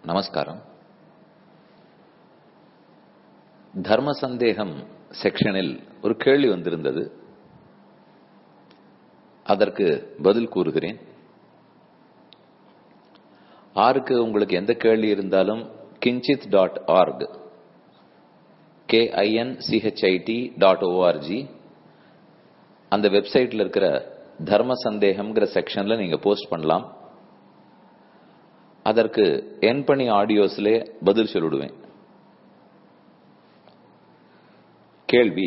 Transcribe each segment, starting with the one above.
நமஸ்காரம் தர்ம சந்தேகம் செக்ஷனில் ஒரு கேள்வி வந்திருந்தது அதற்கு பதில் கூறுகிறேன் ஆருக்கு உங்களுக்கு எந்த கேள்வி இருந்தாலும் Kinchit dot org KINCHIT dot ORG அந்த வெப்சைட்ல இருக்கிற தர்ம சந்தேகம்ங்கிற செக்ஷன்ல நீங்க போஸ்ட் பண்ணலாம் அதற்கு என் பணி ஆடியோஸ்லே பதில் சொல்லிடுவேன் கேள்வி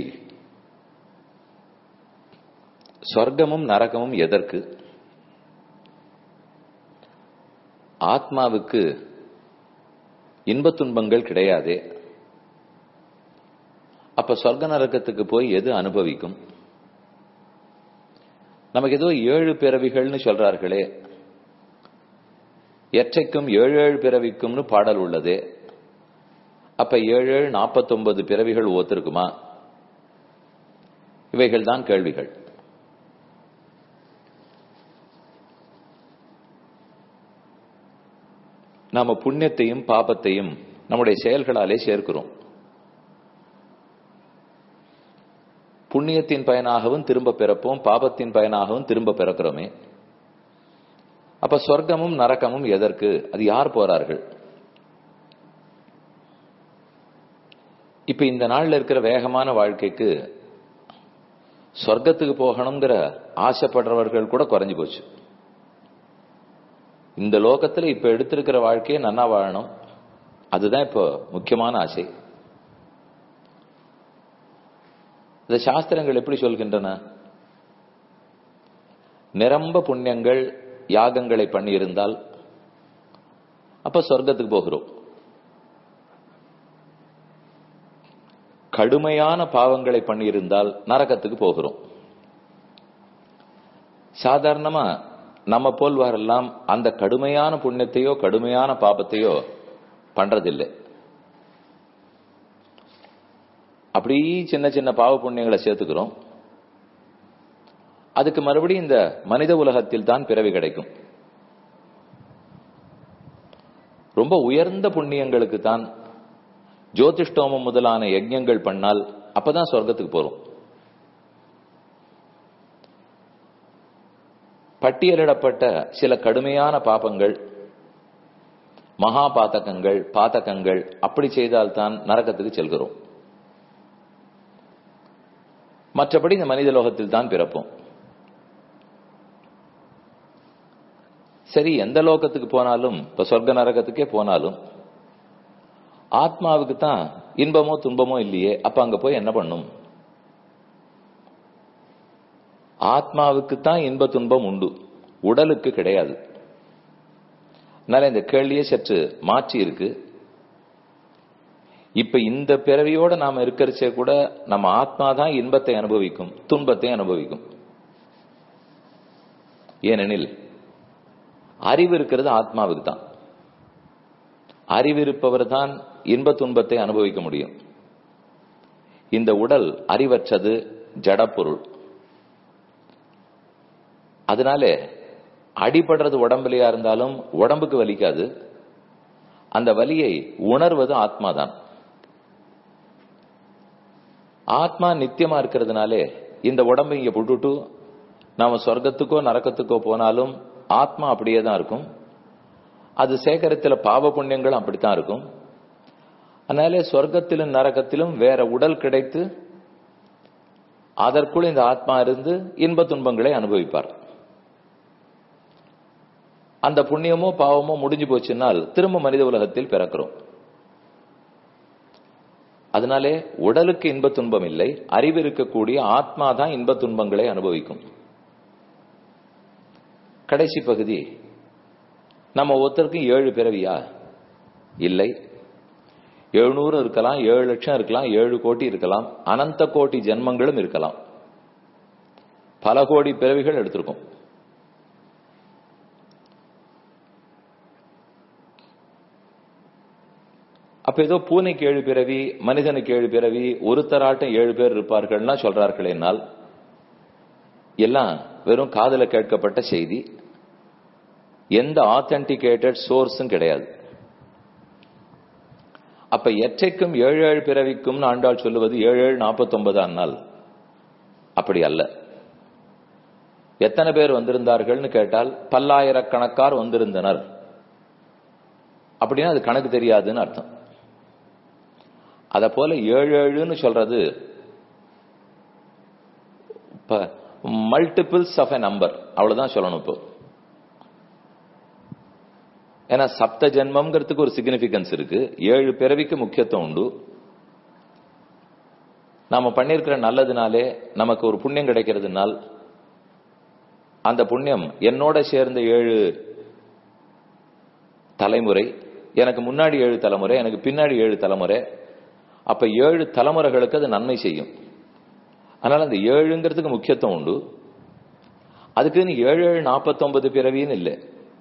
சொர்க்கமும் நரகமும் எதற்கு ஆத்மாவுக்கு இன்ப துன்பங்கள் கிடையாதே அப்ப சொர்க்க நரகத்துக்கு போய் எது அனுபவிக்கும் நமக்கு ஏதோ ஏழு பிறவிகள்னு சொல்றார்களே எற்றைக்கும் ஏழு ஏழு பிறவிக்கும்னு பாடல் உள்ளதே அப்ப ஏழு ஏழு நாற்பத்தொன்பது பிறவிகள் ஓத்திருக்குமா இவைகள் தான் கேள்விகள் நாம புண்ணியத்தையும் பாபத்தையும் நம்முடைய செயல்களாலே சேர்க்கிறோம் புண்ணியத்தின் பயனாகவும் திரும்ப பிறப்போம் பாபத்தின் பயனாகவும் திரும்ப பிறக்கிறோமே அப்ப சொர்க்கமும் நரக்கமும் எதற்கு அது யார் போறார்கள் இப்ப இந்த நாள்ல இருக்கிற வேகமான வாழ்க்கைக்கு சொர்க்கத்துக்கு போகணுங்கிற ஆசைப்படுறவர்கள் கூட குறைஞ்சு போச்சு இந்த லோகத்துல இப்ப எடுத்திருக்கிற வாழ்க்கையை நன்னா வாழணும் அதுதான் இப்போ முக்கியமான ஆசை இந்த சாஸ்திரங்கள் எப்படி சொல்கின்றன நிரம்ப புண்ணியங்கள் யாகங்களை பண்ணியிருந்தால் அப்ப சொர்க்கத்துக்கு போகிறோம் கடுமையான பாவங்களை பண்ணியிருந்தால் நரகத்துக்கு போகிறோம் சாதாரணமா நம்ம போல்வாரெல்லாம் அந்த கடுமையான புண்ணியத்தையோ கடுமையான பாபத்தையோ பண்றதில்லை அப்படி சின்ன சின்ன பாவ புண்ணியங்களை சேர்த்துக்கிறோம் அதுக்கு மறுபடியும் இந்த மனித உலகத்தில் தான் பிறவி கிடைக்கும் ரொம்ப உயர்ந்த புண்ணியங்களுக்கு தான் ஜோதிஷ்டோமம் முதலான யஜ்யங்கள் பண்ணால் அப்பதான் சொர்க்கத்துக்கு போறோம் பட்டியலிடப்பட்ட சில கடுமையான பாபங்கள் மகா பாத்தகங்கள் பாத்தகங்கள் அப்படி செய்தால்தான் நரக்கத்துக்கு செல்கிறோம் மற்றபடி இந்த மனித லோகத்தில் தான் பிறப்போம் சரி எந்த லோகத்துக்கு போனாலும் இப்ப சொர்க்க நரகத்துக்கே போனாலும் ஆத்மாவுக்கு தான் இன்பமோ துன்பமோ இல்லையே அப்ப அங்க போய் என்ன பண்ணும் ஆத்மாவுக்கு தான் இன்ப துன்பம் உண்டு உடலுக்கு கிடையாது அதனால இந்த கேள்வியே சற்று மாற்றி இருக்கு இப்ப இந்த பிறவியோட நாம இருக்கிறச்சே கூட நம்ம ஆத்மா தான் இன்பத்தை அனுபவிக்கும் துன்பத்தை அனுபவிக்கும் ஏனெனில் அறிவு இருக்கிறது ஆத்மாவுக்கு தான் அறிவு இருப்பவர் தான் இன்ப துன்பத்தை அனுபவிக்க முடியும் இந்த உடல் அறிவற்றது ஜடப்பொருள் அதனால அடிபடுறது உடம்புலையா இருந்தாலும் உடம்புக்கு வலிக்காது அந்த வலியை உணர்வது ஆத்மா தான் ஆத்மா நித்தியமா இருக்கிறதுனாலே இந்த உடம்பை இங்க போட்டுட்டு நாம சொர்க்கத்துக்கோ நரக்கத்துக்கோ போனாலும் ஆத்மா அப்படியே தான் இருக்கும் அது சேகரத்தில் பாவ புண்ணியங்களும் அப்படித்தான் இருக்கும் அதனால சொர்க்கத்திலும் நரகத்திலும் வேற உடல் கிடைத்து அதற்குள் இந்த ஆத்மா இருந்து இன்ப துன்பங்களை அனுபவிப்பார் அந்த புண்ணியமோ பாவமோ முடிஞ்சு போச்சுன்னால் திரும்ப மனித உலகத்தில் பிறக்கிறோம் அதனாலே உடலுக்கு இன்ப துன்பம் இல்லை அறிவு இருக்கக்கூடிய ஆத்மா தான் இன்ப துன்பங்களை அனுபவிக்கும் கடைசி பகுதி நம்ம ஒருத்தருக்கும் ஏழு பிறவியா இல்லை எழுநூறு இருக்கலாம் ஏழு லட்சம் இருக்கலாம் ஏழு கோடி இருக்கலாம் அனந்த கோடி ஜென்மங்களும் இருக்கலாம் பல கோடி பிறவிகள் எடுத்திருக்கும் அப்ப ஏதோ பூனைக்கு ஏழு பிறவி மனிதனுக்கு ஏழு பிறவி ஒருத்தராட்டம் ஏழு பேர் இருப்பார்கள்னா சொல்றார்கள் என்னால் எல்லாம் வெறும் காதல கேட்கப்பட்ட செய்தி எந்த ஆத்தென்டிகேட்டட் சோர்ஸும் கிடையாது அப்ப எற்றைக்கும் ஏழு ஏழு பிறவிக்கும் ஆண்டாள் சொல்லுவது ஏழு ஏழு நாற்பத்தி ஒன்பதாம் நாள் அப்படி அல்ல எத்தனை பேர் வந்திருந்தார்கள்னு கேட்டால் பல்லாயிரக்கணக்கார் வந்திருந்தனர் அப்படின்னா அது கணக்கு தெரியாதுன்னு அர்த்தம் அத போல ஏழு ஏழுன்னு சொல்றது மல்டிபிள்ஸ் ஆஃப் எ நம்பர் அவ்வளவுதான் சொல்லணும் இப்போ ஏன்னா சப்த ஜென்மம்ங்கிறதுக்கு ஒரு சிக்னிபிகன்ஸ் இருக்கு ஏழு பிறவிக்கு முக்கியத்துவம் உண்டு நாம பண்ணிருக்கிற நல்லதுனாலே நமக்கு ஒரு புண்ணியம் கிடைக்கிறதுனால் அந்த புண்ணியம் என்னோட சேர்ந்த ஏழு தலைமுறை எனக்கு முன்னாடி ஏழு தலைமுறை எனக்கு பின்னாடி ஏழு தலைமுறை அப்ப ஏழு தலைமுறைகளுக்கு அது நன்மை செய்யும் அதனால அந்த ஏழுங்கிறதுக்கு முக்கியத்துவம் உண்டு அதுக்கு நீ ஏழு ஏழு நாற்பத்தொன்பது பிறவின்னு இல்லை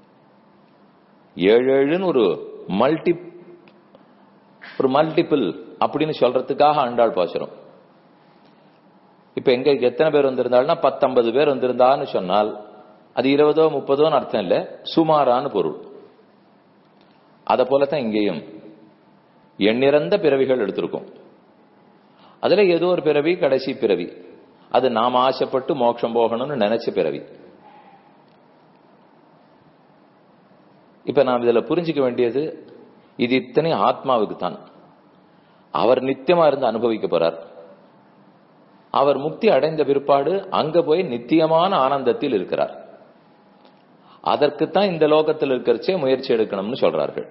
ஏழு ஏழுன்னு ஒரு மல்டி ஒரு மல்டிபிள் அப்படின்னு சொல்றதுக்காக ஆண்டாள் பாசுறோம் இப்ப எங்க எத்தனை பேர் வந்திருந்தாள்னா பத்தொன்பது பேர் வந்திருந்தான்னு சொன்னால் அது இருபதோ முப்பதோன்னு அர்த்தம் இல்ல சுமாரான பொருள் அத போலத்தான் இங்கேயும் எண்ணிறந்த பிறவிகள் எடுத்திருக்கும் அதுல ஏதோ ஒரு பிறவி கடைசி பிறவி அது நாம் ஆசைப்பட்டு மோட்சம் போகணும்னு நினைச்ச பிறவி இப்ப நாம் இதுல புரிஞ்சுக்க வேண்டியது இது இத்தனை ஆத்மாவுக்கு தான் அவர் நித்தியமா இருந்து அனுபவிக்க போறார் அவர் முக்தி அடைந்த பிற்பாடு அங்க போய் நித்தியமான ஆனந்தத்தில் இருக்கிறார் அதற்குத்தான் இந்த லோகத்தில் இருக்கிறச்சே முயற்சி எடுக்கணும்னு சொல்றார்கள்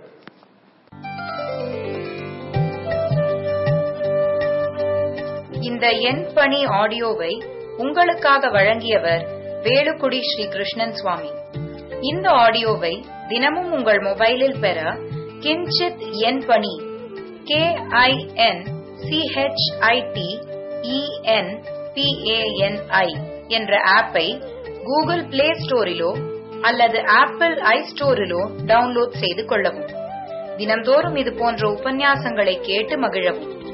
இந்த எண் பணி ஆடியோவை உங்களுக்காக வழங்கியவர் வேலுக்குடி ஸ்ரீ கிருஷ்ணன் சுவாமி இந்த ஆடியோவை தினமும் உங்கள் மொபைலில் பெற கிஞ்சித் எண் பணி கே ஐ என் சிஹெச்ஐடி இஎன் பிஏஎன்ஐ என்ற ஆப்பை கூகுள் பிளே ஸ்டோரிலோ அல்லது ஆப்பிள் ஐ ஸ்டோரிலோ டவுன்லோட் செய்து கொள்ளவும் தினம்தோறும் இது போன்ற உபன்யாசங்களை கேட்டு மகிழவும்